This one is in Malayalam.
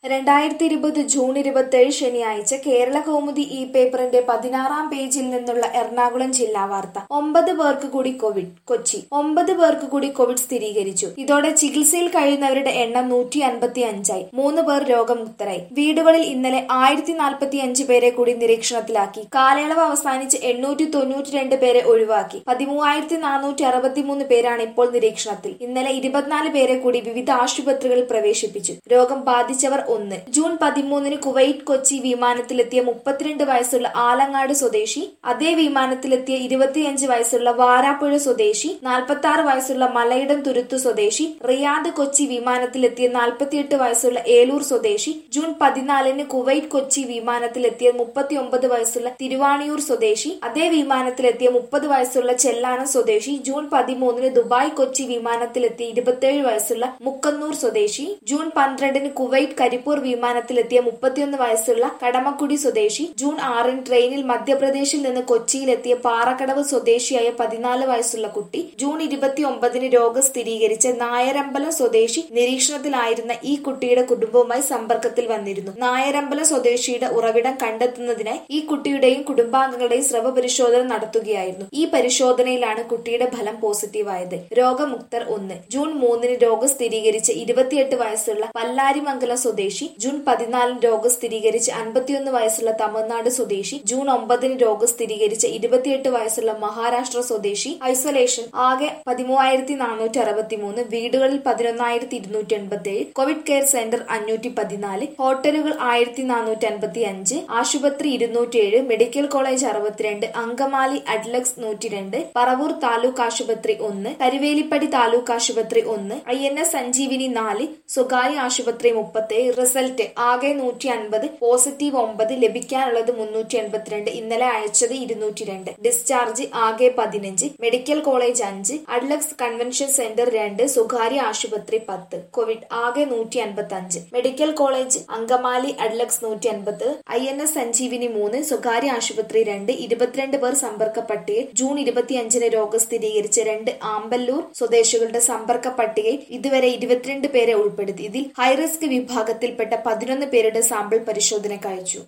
രണ്ടായിരത്തി ഇരുപത് ജൂൺ ഇരുപത്തിയേഴ് ശനിയാഴ്ച കേരള കൗമുദി ഇ പേപ്പറിന്റെ പതിനാറാം പേജിൽ നിന്നുള്ള എറണാകുളം ജില്ലാ വാർത്ത ഒമ്പത് പേർക്ക് കൂടി കോവിഡ് കൊച്ചി ഒമ്പത് പേർക്ക് കൂടി കോവിഡ് സ്ഥിരീകരിച്ചു ഇതോടെ ചികിത്സയിൽ കഴിയുന്നവരുടെ എണ്ണം നൂറ്റി അൻപത്തി അഞ്ചായി മൂന്ന് പേർ രോഗമുക്തരായി വീടുകളിൽ ഇന്നലെ ആയിരത്തി നാൽപ്പത്തി അഞ്ച് പേരെ കൂടി നിരീക്ഷണത്തിലാക്കി കാലയളവ് അവസാനിച്ച് എണ്ണൂറ്റി തൊണ്ണൂറ്റി രണ്ട് പേരെ ഒഴിവാക്കി പതിമൂവായിരത്തി നാനൂറ്റി അറുപത്തിമൂന്ന് പേരാണ് ഇപ്പോൾ നിരീക്ഷണത്തിൽ ഇന്നലെ ഇരുപത്തിനാല് പേരെ കൂടി വിവിധ ആശുപത്രികളിൽ പ്രവേശിപ്പിച്ചു രോഗം ബാധിച്ചവർ ഒന്ന് ജൂൺ പതിമൂന്നിന് കുവൈറ്റ് കൊച്ചി വിമാനത്തിലെത്തിയ മുപ്പത്തിരണ്ട് വയസ്സുള്ള ആലങ്ങാട് സ്വദേശി അതേ വിമാനത്തിലെത്തിയ ഇരുപത്തിയഞ്ച് വയസ്സുള്ള വാരാപ്പുഴ സ്വദേശി നാൽപ്പത്തി ആറ് വയസ്സുള്ള മലയിടം തുരുത്തു സ്വദേശി റിയാദ് കൊച്ചി വിമാനത്തിലെത്തിയ നാൽപ്പത്തിയെട്ട് വയസ്സുള്ള ഏലൂർ സ്വദേശി ജൂൺ പതിനാലിന് കുവൈറ്റ് കൊച്ചി വിമാനത്തിലെത്തിയ മുപ്പത്തിയൊമ്പത് വയസ്സുള്ള തിരുവാണിയൂർ സ്വദേശി അതേ വിമാനത്തിലെത്തിയ മുപ്പത് വയസ്സുള്ള ചെല്ലാനം സ്വദേശി ജൂൺ പതിമൂന്നിന് ദുബായ് കൊച്ചി വിമാനത്തിലെത്തിയ ഇരുപത്തിയേഴ് വയസ്സുള്ള മുക്കന്നൂർ സ്വദേശി ജൂൺ പന്ത്രണ്ടിന് കുവൈറ്റ് കരിപ്പൂർ വിമാനത്തിലെത്തിയ മുപ്പത്തിയൊന്ന് വയസ്സുള്ള കടമക്കുടി സ്വദേശി ജൂൺ ആറിന് ട്രെയിനിൽ മധ്യപ്രദേശിൽ നിന്ന് കൊച്ചിയിലെത്തിയ പാറക്കടവ് സ്വദേശിയായ പതിനാല് വയസ്സുള്ള കുട്ടി ജൂൺ ഇരുപത്തി ഒമ്പതിന് രോഗം സ്ഥിരീകരിച്ച നായരമ്പലം സ്വദേശി നിരീക്ഷണത്തിലായിരുന്ന ഈ കുട്ടിയുടെ കുടുംബവുമായി സമ്പർക്കത്തിൽ വന്നിരുന്നു നായരമ്പലം സ്വദേശിയുടെ ഉറവിടം കണ്ടെത്തുന്നതിനായി ഈ കുട്ടിയുടെയും കുടുംബാംഗങ്ങളുടെയും സ്രവ പരിശോധന നടത്തുകയായിരുന്നു ഈ പരിശോധനയിലാണ് കുട്ടിയുടെ ഫലം പോസിറ്റീവായത് രോഗമുക്തർ ഒന്ന് ജൂൺ മൂന്നിന് രോഗം സ്ഥിരീകരിച്ച ഇരുപത്തിയെട്ട് വയസ്സുള്ള പല്ലാരിമംഗലം സ്വദേശി ജൂൺ പതിനാലിന് രോഗം സ്ഥിരീകരിച്ച അൻപത്തിയൊന്ന് വയസ്സുള്ള തമിഴ്നാട് സ്വദേശി ജൂൺ ഒമ്പതിന് രോഗം സ്ഥിരീകരിച്ച ഇരുപത്തിയെട്ട് വയസ്സുള്ള മഹാരാഷ്ട്ര സ്വദേശി ഐസൊലേഷൻ ആകെ പതിമൂവായിരത്തി നാനൂറ്റി അറുപത്തി മൂന്ന് വീടുകളിൽ പതിനൊന്നായിരത്തി ഇരുന്നൂറ്റി എൺപത്തി ഏഴ് കോവിഡ് കെയർ സെന്റർ അഞ്ഞൂറ്റി പതിനാല് ഹോട്ടലുകൾ ആയിരത്തി നാനൂറ്റി അൻപത്തി അഞ്ച് ആശുപത്രി ഇരുന്നൂറ്റി ഏഴ് മെഡിക്കൽ കോളേജ് അറുപത്തിരണ്ട് അങ്കമാലി അഡ്ലക്സ് നൂറ്റി രണ്ട് പറവൂർ താലൂക്ക് ആശുപത്രി ഒന്ന് കരുവേലിപ്പടി താലൂക്ക് ആശുപത്രി ഒന്ന് ഐ എൻ എസ് സഞ്ജീവിനി നാല് സ്വകാര്യ ആശുപത്രി മുപ്പത്തേഴ് റിസൾട്ട് ആകെ നൂറ്റി അൻപത് പോസിറ്റീവ് ഒമ്പത് ലഭിക്കാനുള്ളത് മുന്നൂറ്റി എൺപത്തിരണ്ട് ഇന്നലെ അയച്ചത് ഇരുന്നൂറ്റി രണ്ട് ഡിസ്ചാർജ് ആകെ പതിനഞ്ച് മെഡിക്കൽ കോളേജ് അഞ്ച് അഡ്ലക്സ് കൺവെൻഷൻ സെന്റർ രണ്ട് സ്വകാര്യ ആശുപത്രി പത്ത് കോവിഡ് ആകെ നൂറ്റി അൻപത്തി അഞ്ച് മെഡിക്കൽ കോളേജ് അങ്കമാലി അഡ്ലക്സ് നൂറ്റി അൻപത് ഐ എൻ എസ് സഞ്ജീവിനി മൂന്ന് സ്വകാര്യ ആശുപത്രി രണ്ട് ഇരുപത്തിരണ്ട് പേർ സമ്പർക്ക പട്ടികയിൽ ജൂൺ ഇരുപത്തിയഞ്ചിന് രോഗം സ്ഥിരീകരിച്ച രണ്ട് ആമ്പല്ലൂർ സ്വദേശികളുടെ സമ്പർക്ക പട്ടികയിൽ ഇതുവരെ ഇരുപത്തിരണ്ട് പേരെ ഉൾപ്പെടുത്തി ഇതിൽ ഹൈറിസ്ക് വിഭാഗത്തിൽപ്പെട്ട പതിനൊന്ന് പേരുടെ സാമ്പിൾ പരിശോധനയ്ക്ക് അയച്ചു